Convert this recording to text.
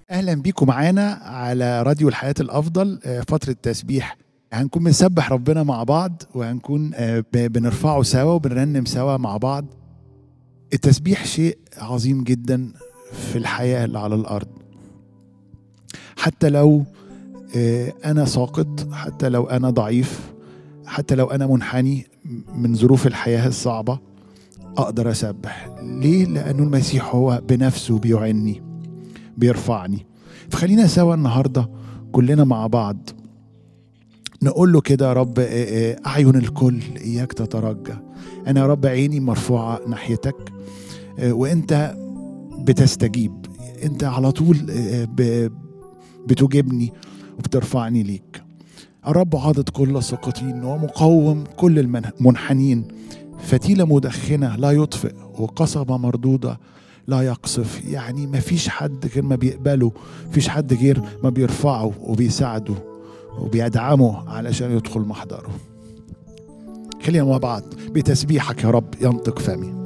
اهلا بيكم معانا على راديو الحياه الافضل آه، فتره تسبيح هنكون بنسبح ربنا مع بعض وهنكون آه، ب- بنرفعه سوا وبنرنم سوا مع بعض التسبيح شيء عظيم جدا في الحياه اللي على الارض حتى لو آه، انا ساقط حتى لو انا ضعيف حتى لو انا منحني من ظروف الحياه الصعبه اقدر اسبح ليه لانه المسيح هو بنفسه بيعني بيرفعني فخلينا سوا النهارده كلنا مع بعض نقول له كده يا رب آه، آه، اعين الكل اياك تترجى انا يا رب عيني مرفوعه ناحيتك آه، وانت بتستجيب انت على طول آه، ب- بتجيبني وبترفعني ليك الرب عاضد كل الساقطين ومقوم كل المنحنين فتيلة مدخنة لا يطفئ وقصبة مردودة لا يقصف يعني ما فيش حد غير ما بيقبله فيش حد غير ما بيرفعه وبيساعده وبيدعمه علشان يدخل محضره خلينا مع بعض بتسبيحك يا رب ينطق فمي